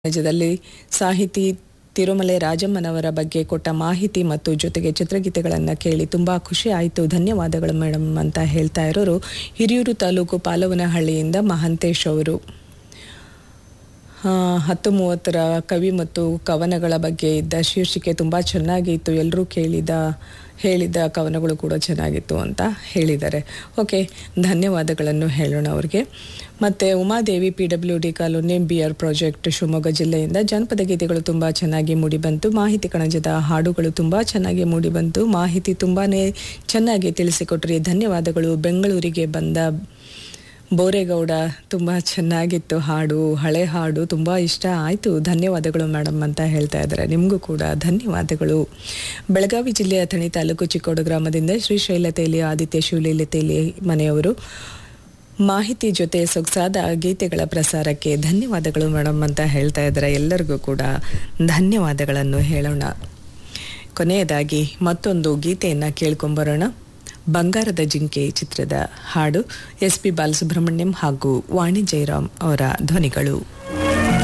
ರಾಜ್ಯದಲ್ಲಿ ಸಾಹಿತಿ ತಿರುಮಲೆ ರಾಜಮ್ಮನವರ ಬಗ್ಗೆ ಕೊಟ್ಟ ಮಾಹಿತಿ ಮತ್ತು ಜೊತೆಗೆ ಚಿತ್ರಗೀತೆಗಳನ್ನು ಕೇಳಿ ತುಂಬ ಖುಷಿ ಆಯಿತು ಧನ್ಯವಾದಗಳು ಮೇಡಮ್ ಅಂತ ಹೇಳ್ತಾ ಇರೋರು ಹಿರಿಯೂರು ತಾಲೂಕು ಪಾಲವನಹಳ್ಳಿಯಿಂದ ಮಹಾಂತೇಶ್ ಅವರು ಆ, ಹತ್ತು ಮೂವತ್ತರ ಕವಿ ಮತ್ತು ಕವನಗಳ ಬಗ್ಗೆ ಇದ್ದ ಶೀರ್ಷಿಕೆ ತುಂಬ ಚೆನ್ನಾಗಿತ್ತು ಎಲ್ಲರೂ ಕೇಳಿದ ಹೇಳಿದ ಕವನಗಳು ಕೂಡ ಚೆನ್ನಾಗಿತ್ತು ಅಂತ ಹೇಳಿದ್ದಾರೆ ಓಕೆ ಧನ್ಯವಾದಗಳನ್ನು ಹೇಳೋಣ ಅವ್ರಿಗೆ ಮತ್ತು Umadevi P W D colony B R project Shivamogga ಜಿಲ್ಲೆಯಿಂದ ಜನಪದ ಗೀತೆಗಳು ತುಂಬ ಚೆನ್ನಾಗಿ ಮೂಡಿಬಂತು ಮಾಹಿತಿ ಕಣಜದ ಹಾಡುಗಳು ತುಂಬ ಚೆನ್ನಾಗಿ ಮೂಡಿಬಂತು ಮಾಹಿತಿ ತುಂಬಾ ಚೆನ್ನಾಗಿ ತಿಳಿಸಿಕೊಟ್ರಿ ಧನ್ಯವಾದಗಳು ಬೆಂಗಳೂರಿಗೆ ಬಂದ ಬೋರೇಗೌಡ ತುಂಬ ಚೆನ್ನಾಗಿತ್ತು ಹಾಡು ಹಳೆ ಹಾಡು ತುಂಬ ಇಷ್ಟ ಆಯಿತು ಧನ್ಯವಾದಗಳು ಮೇಡಮ್ ಅಂತ ಹೇಳ್ತಾ ಇದ್ದಾರೆ ನಿಮಗೂ ಕೂಡ ಧನ್ಯವಾದಗಳು ಬೆಳಗಾವಿ ಜಿಲ್ಲೆಯ ಥಣಿ ತಾಲೂಕು ಚಿಕ್ಕೋಡು ಗ್ರಾಮದಿಂದ ಶ್ರೀಶೈಲ ತೇಲಿ ಆದಿತ್ಯ ಶಿವಲೀಲೆ ತೇಲಿ ಮನೆಯವರು ಮಾಹಿತಿ ಜೊತೆ ಸೊಗಸಾದ ಗೀತೆಗಳ ಪ್ರಸಾರಕ್ಕೆ ಧನ್ಯವಾದಗಳು ಮೇಡಮ್ ಅಂತ ಹೇಳ್ತಾ ಇದ್ದಾರೆ ಎಲ್ಲರಿಗೂ ಕೂಡ ಧನ್ಯವಾದಗಳನ್ನು ಹೇಳೋಣ ಕೊನೆಯದಾಗಿ ಮತ್ತೊಂದು ಗೀತೆಯನ್ನು ಕೇಳ್ಕೊಂಬರೋಣ ಬಂಗಾರದ ಜಿಂಕೆ ಚಿತ್ರದ ಹಾಡು ಎಸ್ ಪಿ ಬಾಲಸುಬ್ರಹ್ಮಣ್ಯಂ ಹಾಗೂ ವಾಣಿ ಜಯರಾಮ್ ಅವರ ಧ್ವನಿಗಳು